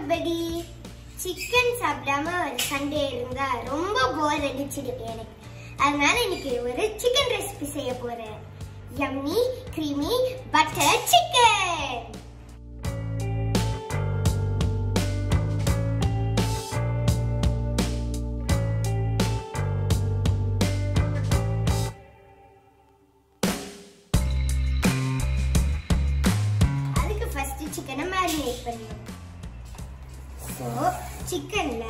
everybody chicken சாப்பிடாம ஒரு Sunday இருந்தா ரொம்ப போர் அடிச்சிடுது எனக்கு அதனால இன்னைக்கு ஒரு சிக்கன் ரெசிபி செய்ய போறேன் யம்மி creamy பட்டர் சிக்கன் அதுக்கு ஃபர்ஸ்ட் சிக்கனை மேரினேட் பண்ணணும் ஸோ சிக்கன்ல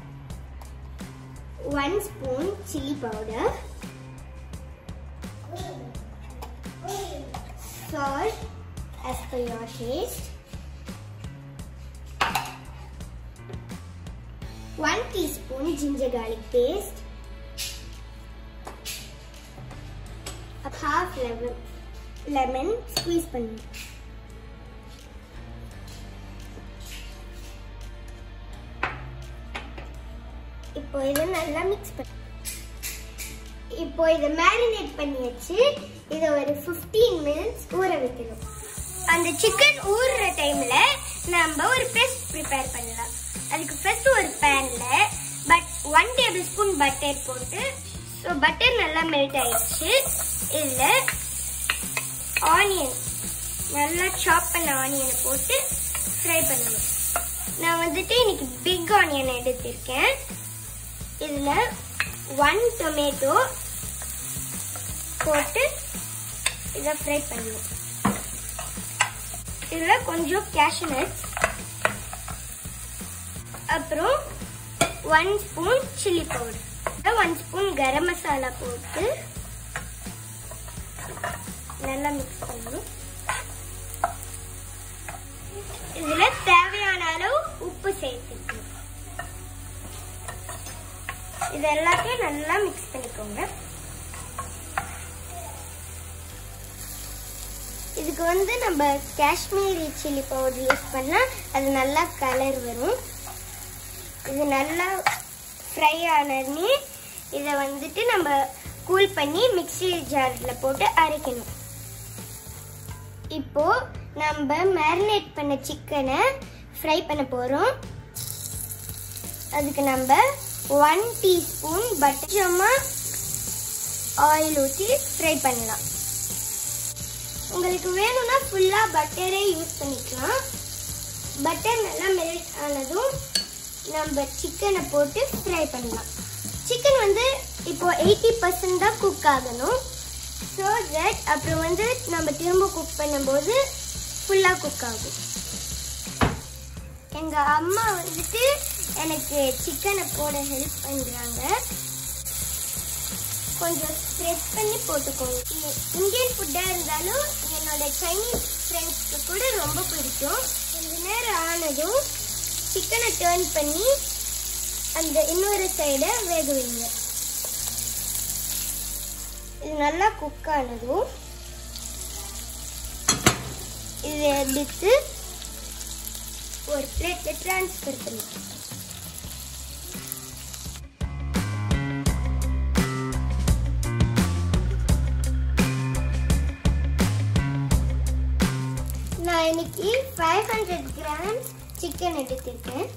one spoon chilli powder salt as per your taste one teaspoon ginger garlic paste a half lemon lemon squeeze பண்ணு இப்போ இதை நல்லா மிக்ஸ் பண்ணு இப்போ இதை மேரினேட் பண்ணி வச்சு இதை ஒரு 15 மினிட்ஸ் ஊற வைக்கணும் அந்த சிக்கன் ஊறுற டைம்ல நம்ம ஒரு பெஸ்ட் ப்ரிப்பேர் பண்ணலாம் அதுக்கு ஃபர்ஸ்ட் ஒரு பேன்ல put one tablespoon butter போட்டு ஸோ பட்டர் நல்லா மெல்ட் ஆயிடுச்சு இதில் ஆனியன் நல்லா சாப் பண்ண ஆனியனை போட்டு ஃப்ரை பண்ணணும் நான் வந்துட்டு இன்னைக்கு பிக் ஆனியன் எடுத்திருக்கேன் இதில் ஒன் டொமேட்டோ போட்டு இதை ஃப்ரை பண்ணணும் இதில் கொஞ்சம் கேஷ்நட் அப்புறம் one spoon chilli powder one spoon garam masala போட்டு நல்லா மிக்ஸ் பண்ணணும் இதில் தேவையான அளவு உப்பு சேர்த்துக்கணும் இது எல்லாத்தையும் நல்லா மிக்ஸ் பண்ணிக்கோங்க இதுக்கு வந்து நம்ம காஷ்மீரி சில்லி பவுடர் யூஸ் பண்ணால் அது நல்லா கலர் வரும் இது நல்லா ஃப்ரை ஆனதுமே இதை வந்துட்டு நம்ம கூல் பண்ணி மிக்ஸி ஜாரில் போட்டு அரைக்கணும் இப்போ நம்ம மேரினேட் பண்ண சிக்கனை ஃப்ரை பண்ண போகிறோம் அதுக்கு நம்ம ஒன் டீஸ்பூன் பட்டர் ஆயில் ஊற்றி ஃப்ரை பண்ணலாம் உங்களுக்கு வேணும்னா ஃபுல்லாக பட்டரே யூஸ் பண்ணிக்கலாம் பட்டர் நல்லா மெல்ட் ஆனதும் நம்ம சிக்கனை போட்டு ஃப்ரை பண்ணலாம் சிக்கன் வந்து இப்போ எயிட்டி பர்சன்ட் தான் குக் ஆகணும் ஸோ தட் அப்புறம் வந்து நம்ம திரும்ப குக் பண்ணும்போது ஃபுல்லாக குக் ஆகும் எங்கள் அம்மா வந்துட்டு எனக்கு சிக்கனை போட ஹெல்ப் பண்ணுறாங்க கொஞ்சம் ஸ்ப்ரெட் பண்ணி போட்டுக்கோங்க இது இந்தியன் ஃபுட்டாக இருந்தாலும் என்னோட சைனீஸ் ஃப்ரெண்ட்ஸ்க்கு கூட ரொம்ப பிடிக்கும் கொஞ்ச நேரம் ஆனதும் சிக்கனை டேர்ன் பண்ணி அந்த இன்னொரு சைடை வேக வைங்க இது நல்லா குக் ஆனதும் இது எடுத்து ஒரு பிளேட்ல ட்ரான்ஸ்ஃபர் பண்ணிக்கலாம் நான் இன்னைக்கு ஃபைவ் ஹண்ட்ரட் கிராம்ஸ் சிக்கன் எடுத்திருக்கேன்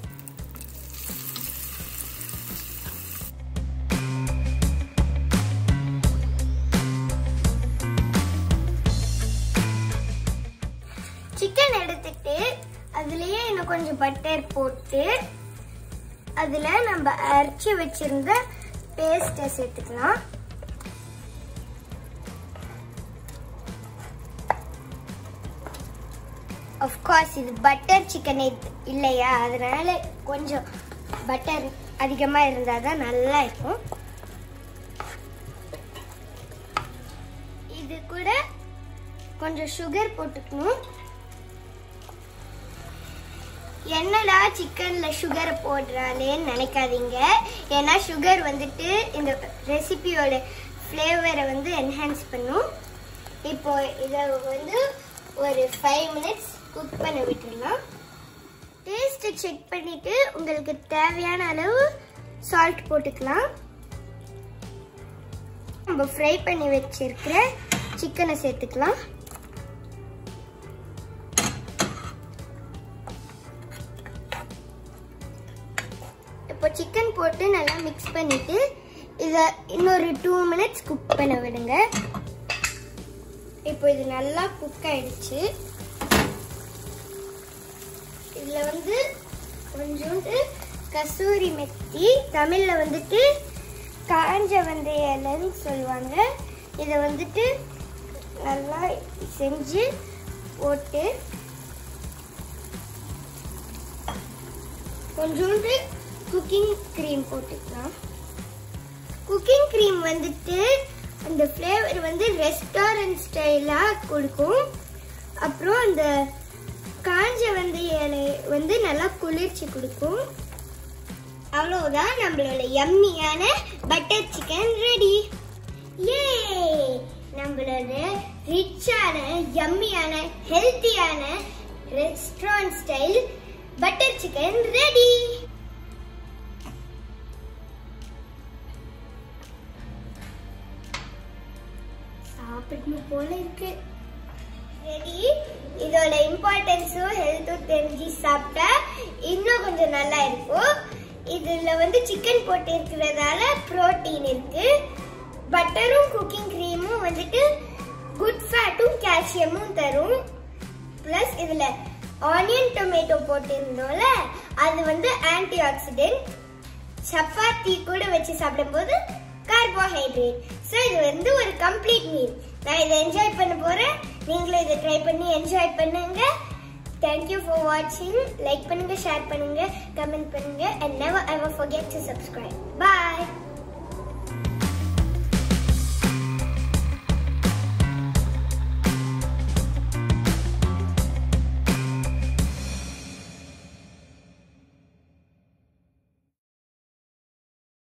சிக்கன் எடுத்துட்டு அதுலயே இன்னும் கொஞ்சம் பட்டர் போட்டு அதுல நம்ம அரைச்சி வச்சிருந்த பேஸ்ட்டை சேர்த்துக்கலாம் கோர்ஸ் இது பட்டர் சிக்கன் இல்லையா அதனால கொஞ்சம் பட்டர் அதிகமாக இருந்தால் தான் நல்லா இருக்கும் இது கூட கொஞ்சம் சுகர் போட்டுக்கணும் என்னடா சிக்கன்ல சுகரை போடுறாளேன்னு நினைக்காதீங்க ஏன்னா சுகர் வந்துட்டு இந்த ரெசிபியோட ஃப்ளேவரை வந்து என்ஹான்ஸ் பண்ணும் இப்போ இதை வந்து ஒரு ஃபைவ் மினிட்ஸ் குக் பண்ண விட்டுடலாம் டேஸ்ட்டை செக் பண்ணிட்டு உங்களுக்கு தேவையான அளவு சால்ட் போட்டுக்கலாம் நம்ம ஃப்ரை பண்ணி வச்சிருக்கிற சிக்கனை சேர்த்துக்கலாம் இப்போ சிக்கன் போட்டு நல்லா மிக்ஸ் பண்ணிட்டு இதை இன்னொரு டூ மினிட்ஸ் குக் பண்ண விடுங்க இப்போ இது நல்லா குக் ஆயிடுச்சு இதில் வந்து கொஞ்சோண்டு கசூரி மெத்தி தமிழில் வந்துட்டு காஞ்ச வெந்தய இலைன்னு சொல்லுவாங்க இதை வந்துட்டு நல்லா செஞ்சு போட்டு கொஞ்சோண்டு குக்கிங் க்ரீம் போட்டுக்கலாம் குக்கிங் க்ரீம் வந்துட்டு அந்த ஃப்ளேவர் வந்து ரெஸ்டாரண்ட் ஸ்டைலாக கொடுக்கும் அப்புறம் அந்த காஞ்ச வெந்தய இலை வந்து நல்லா குளிர்ச்சி கொடுக்கும் அவ்வளவுதான் நம்மளோட யம்மியான பட்டர் சிக்கன் ரெடி ஏ நம்மளோட ரிச்சான யம்மியான ஹெல்த்தியான restaurant style butter chicken ready சாப்பிடணும் போல இருக்கு ரெடி இதோட இம்பார்ட்டன்ஸும் ஹெல்த்தும் தெரிஞ்சு சாப்பிட்டா இன்னும் கொஞ்சம் நல்லா இருக்கும் இதுல வந்து சிக்கன் போட்டு இருக்கிறதால புரோட்டீன் இருக்கு பட்டரும் குக்கிங் க்ரீமும் வந்துட்டு குட் ஃபேட்டும் கால்சியமும் தரும் ப்ளஸ் இதுல ஆனியன் டொமேட்டோ போட்டிருந்தோம்ல அது வந்து ஆன்டி ஆக்சிடென்ட் சப்பாத்தி கூட வச்சு சாப்பிடும்போது கார்போஹைட்ரேட் ஸோ இது வந்து ஒரு கம்ப்ளீட் மீல் நான் இதை என்ஜாய் பண்ண போறேன் நீங்களும் இதை ட்ரை பண்ணி என்ஜாய் பண்ணுங்க தேங்க்யூ ஃபார் வாட்சிங் லைக் பண்ணுங்க ஷேர் பண்ணுங்க கமெண்ட் பண்ணுங்க and never ever forget to subscribe bye